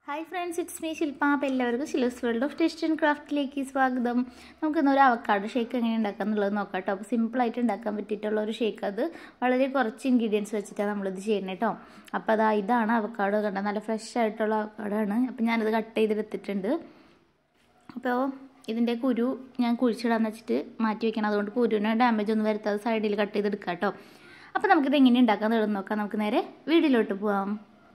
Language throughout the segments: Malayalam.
hi friends it's me Shilpa അപ്പോൾ എല്ലാവർക്കും Shilo's world of taste and ക്രാഫ്റ്റിലേക്ക് സ്വാഗതം നമുക്കിന്ന് ഒരു അവക്കാട് ഷേക്ക് എങ്ങനെ ഉണ്ടാക്കുക എന്നുള്ളത് നോക്കാം കേട്ടോ അപ്പോൾ സിമ്പിളായിട്ട് ഉണ്ടാക്കാൻ പറ്റിയിട്ടുള്ള ഒരു ഷേക്ക് അത് വളരെ കുറച്ച് ഇൻഗ്രീഡിയൻസ് വെച്ചിട്ടാണ് നമ്മളിത് ചെയ്യുന്നത് കേട്ടോ അപ്പോൾ അതാ ഇതാണ് അവക്കാട് കണ്ട നല്ല ഫ്രഷ് ആയിട്ടുള്ള അവക്കാടാണ് അപ്പോൾ ഞാനത് കട്ട് ചെയ്തെടുത്തിട്ടുണ്ട് അപ്പോൾ ഇതിൻ്റെ കുരു ഞാൻ കുഴിച്ചിടാന്ന് വെച്ചിട്ട് മാറ്റി വെക്കണം അതുകൊണ്ട് കുരുവിന് ഡാമേജ് ഒന്നും വരുത്താതെ സൈഡിൽ കട്ട് ചെയ്തെടുക്കാം കേട്ടോ അപ്പോൾ നമുക്കിത് എങ്ങനെ ഉണ്ടാക്കാമെന്ന് നോക്കാം നമുക്ക് നേരെ വീഡിയോയിലോട്ട് പോവാം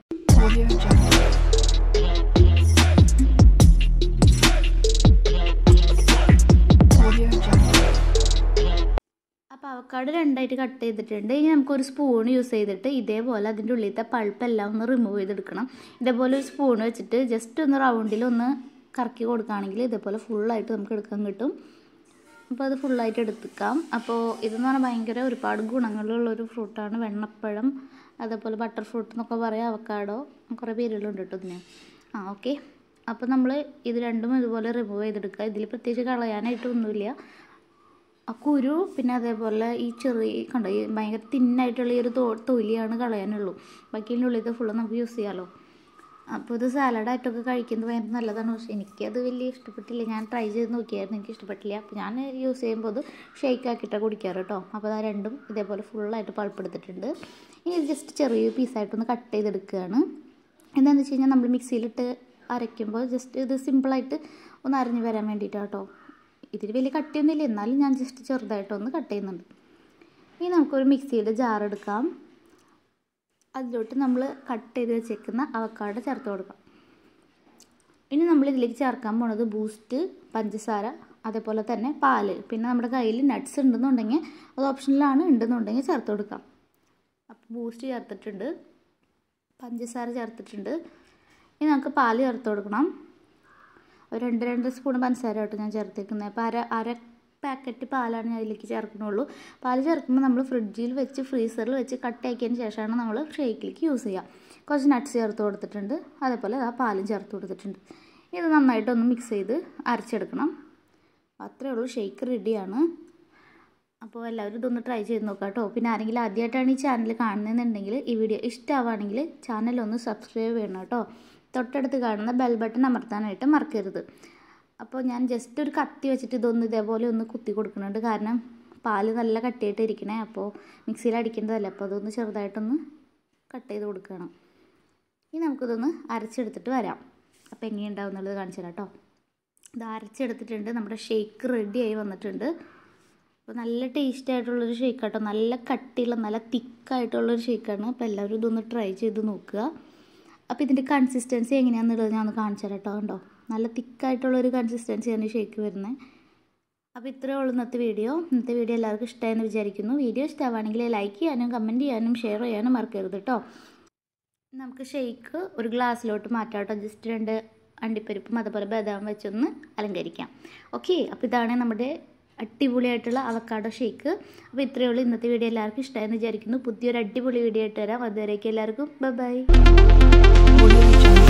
അപ്പോൾ അവക്കാട് രണ്ടായിട്ട് കട്ട് ചെയ്തിട്ടുണ്ട് ഇനി നമുക്കൊരു സ്പൂൺ യൂസ് ചെയ്തിട്ട് ഇതേപോലെ അതിൻ്റെ ഉള്ളിലത്തെ പൾപ്പെല്ലാം ഒന്ന് റിമൂവ് ചെയ്തെടുക്കണം ഇതേപോലെ ഒരു സ്പൂൺ വെച്ചിട്ട് ജസ്റ്റ് ഒന്ന് റൗണ്ടിൽ ഒന്ന് കറക്കി കൊടുക്കുകയാണെങ്കിൽ ഇതേപോലെ ഫുള്ളായിട്ട് നമുക്ക് എടുക്കാൻ കിട്ടും അപ്പോൾ അത് ഫുള്ളായിട്ട് എടുത്തേക്കാം അപ്പോൾ ഇതെന്ന് പറഞ്ഞാൽ ഭയങ്കര ഒരുപാട് ഗുണങ്ങളുള്ളൊരു ഫ്രൂട്ടാണ് വെണ്ണപ്പഴം അതേപോലെ ബട്ടർ ഫ്രൂട്ട് എന്നൊക്കെ പറയാം അവക്കാടോ കുറേ പേരുകളുണ്ട് കേട്ടോ ഇതിന് ആ ഓക്കെ അപ്പോൾ നമ്മൾ ഇത് രണ്ടും ഇതുപോലെ റിമൂവ് ചെയ്തെടുക്കുക ഇതിൽ പ്രത്യേകിച്ച് കളയാനായിട്ടൊന്നുമില്ല ആ കുരു പിന്നെ അതേപോലെ ഈ ചെറിയ കണ്ടോ ഈ ഭയങ്കര തിന്നായിട്ടുള്ള ഈ ഒരു തോ തൊലിയാണ് കളയാനുള്ളൂ ബാക്കിയുള്ള ഉള്ളിലത്തെ ഫുള്ള് നമുക്ക് യൂസ് ചെയ്യാമല്ലോ അപ്പോൾ ഇത് സാലഡായിട്ടൊക്കെ കഴിക്കുന്നത് ഭയങ്കര നല്ലതാണ് പക്ഷേ എനിക്കത് വലിയ ഇഷ്ടപ്പെട്ടില്ല ഞാൻ ട്രൈ ചെയ്ത് നോക്കിയായിരുന്നു എനിക്ക് ഇഷ്ടപ്പെട്ടില്ല അപ്പോൾ ഞാൻ യൂസ് ചെയ്യുമ്പോൾ അത് ഷേക്ക് ആക്കിയിട്ടാണ് കുടിക്കാറ് കേട്ടോ അപ്പോൾ ആ രണ്ടും ഇതേപോലെ ഫുള്ളായിട്ട് പൾപ്പെടുത്തിട്ടുണ്ട് ഇനി ഇത് ജസ്റ്റ് ചെറിയ പീസായിട്ടൊന്ന് കട്ട് ചെയ്തെടുക്കുകയാണ് എന്താണെന്ന് വെച്ച് കഴിഞ്ഞാൽ നമ്മൾ മിക്സിയിലിട്ട് അരയ്ക്കുമ്പോൾ ജസ്റ്റ് ഇത് സിമ്പിളായിട്ട് ഒന്ന് അരഞ്ഞ് വരാൻ വേണ്ടിയിട്ടാണ് കേട്ടോ ഇതിൽ വലിയ കട്ടിയൊന്നുമില്ല എന്നാലും ഞാൻ ജസ്റ്റ് ചെറുതായിട്ടൊന്ന് കട്ട് ചെയ്യുന്നുണ്ട് ഇനി നമുക്കൊരു മിക്സിയുടെ ജാർ എടുക്കാം അതിലോട്ട് നമ്മൾ കട്ട് ചെയ്ത് വെച്ചേക്കുന്ന അവക്കാട് ചേർത്ത് കൊടുക്കാം ഇനി നമ്മൾ ഇതിലേക്ക് ചേർക്കാൻ പോണത് ബൂസ്റ്റ് പഞ്ചസാര അതേപോലെ തന്നെ പാല് പിന്നെ നമ്മുടെ കയ്യിൽ നട്ട്സ് ഉണ്ടെന്നുണ്ടെങ്കിൽ അത് ഓപ്ഷനിലാണ് ഉണ്ടെന്നുണ്ടെങ്കിൽ ചേർത്ത് കൊടുക്കാം അപ്പോൾ ബൂസ്റ്റ് ചേർത്തിട്ടുണ്ട് പഞ്ചസാര ചേർത്തിട്ടുണ്ട് ഇനി നമുക്ക് പാല് ചേർത്ത് കൊടുക്കണം ഒരു രണ്ട് രണ്ട് സ്പൂൺ പഞ്ചസാര കേട്ടോ ഞാൻ ചേർത്തേക്കുന്നത് അപ്പോൾ അര അര പാക്കറ്റ് പാലാണ് ഞാൻ അതിലേക്ക് ചേർക്കുന്നുള്ളൂ പാൽ ചേർക്കുമ്പോൾ നമ്മൾ ഫ്രിഡ്ജിൽ വെച്ച് ഫ്രീസറിൽ വെച്ച് കട്ടാക്കിയതിന് ശേഷമാണ് നമ്മൾ ഷേക്കിലേക്ക് യൂസ് ചെയ്യുക കുറച്ച് നട്ട്സ് ചേർത്ത് കൊടുത്തിട്ടുണ്ട് അതേപോലെ ആ പാലും ചേർത്ത് കൊടുത്തിട്ടുണ്ട് ഇത് നന്നായിട്ടൊന്ന് മിക്സ് ചെയ്ത് അരച്ചെടുക്കണം അത്രേ ഉള്ളൂ ഷേക്ക് റെഡിയാണ് അപ്പോൾ എല്ലാവരും ഇതൊന്ന് ട്രൈ ചെയ്ത് നോക്കാം കേട്ടോ പിന്നെ ആരെങ്കിലും ആദ്യമായിട്ടാണ് ഈ ചാനൽ കാണുന്നതെന്നുണ്ടെങ്കിൽ ഈ വീഡിയോ ഇഷ്ടമാവുകയാണെങ്കിൽ ചാനൽ ഒന്ന് സബ്സ്ക്രൈബ് ചെയ്യണം കേട്ടോ തൊട്ടടുത്ത് കാണുന്ന ബെൽ ബട്ടൺ അമർത്താനായിട്ട് മറക്കരുത് അപ്പോൾ ഞാൻ ജസ്റ്റ് ഒരു കത്തി വെച്ചിട്ട് ഇതൊന്ന് ഇതേപോലെ ഒന്ന് കുത്തി കൊടുക്കുന്നുണ്ട് കാരണം പാല് നല്ല കട്ടിയായിട്ട് ഇരിക്കണേ അപ്പോൾ മിക്സിയിൽ അടിക്കേണ്ടതല്ല അപ്പോൾ അതൊന്ന് ചെറുതായിട്ടൊന്ന് കട്ട് ചെയ്ത് കൊടുക്കണം ഇനി നമുക്കിതൊന്ന് അരച്ചെടുത്തിട്ട് വരാം അപ്പോൾ എങ്ങനെയുണ്ടാവും എന്നുള്ളത് കാണിച്ചു തരാം കേട്ടോ ഇത് അരച്ചെടുത്തിട്ടുണ്ട് നമ്മുടെ ഷേക്ക് റെഡിയായി വന്നിട്ടുണ്ട് അപ്പോൾ നല്ല ടേസ്റ്റ് ആയിട്ടുള്ളൊരു ഷേക്ക് കേട്ടോ നല്ല കട്ടിയുള്ള നല്ല തിക്കായിട്ടുള്ളൊരു ഷേക്കാണ് അപ്പോൾ എല്ലാവരും ഇതൊന്ന് ട്രൈ ചെയ്ത് നോക്കുക അപ്പോൾ ഇതിൻ്റെ കൺസിസ്റ്റൻസി എങ്ങനെയാണെന്നുള്ളത് ഞാൻ ഒന്ന് കാണിച്ചു തരാം കേട്ടോ കണ്ടോ നല്ല തിക്കായിട്ടുള്ളൊരു കൺസിസ്റ്റൻസിയാണ് ഈ ഷേക്ക് വരുന്നത് അപ്പോൾ ഇത്രയേ ഉള്ളൂ ഇന്നത്തെ വീഡിയോ ഇന്നത്തെ വീഡിയോ എല്ലാവർക്കും ഇഷ്ടമായെന്ന് വിചാരിക്കുന്നു വീഡിയോ ഇഷ്ടമാണെങ്കിൽ ലൈക്ക് ചെയ്യാനും കമൻറ്റ് ചെയ്യാനും ഷെയർ ചെയ്യാനും മറക്കരുത് കേട്ടോ നമുക്ക് ഷേക്ക് ഒരു ഗ്ലാസ്സിലോട്ട് മാറ്റാം കേട്ടോ ജസ്റ്റ് രണ്ട് അണ്ടിപ്പരിപ്പും അതുപോലെ ബദാം വെച്ചൊന്ന് അലങ്കരിക്കാം ഓക്കെ അപ്പോൾ ഇതാണ് നമ്മുടെ അടിപൊളിയായിട്ടുള്ള അവക്കാഡോ ഷേക്ക് അപ്പോൾ ഇത്രയേ ഉള്ളൂ ഇന്നത്തെ വീഡിയോ എല്ലാവർക്കും ഇഷ്ടമായെന്ന് വിചാരിക്കുന്നു പുതിയൊരു അടിപൊളി വീഡിയോ ആയിട്ട് വരാം അതുവരേക്കും എല്ലാവർക്കും ബൈ ബൈ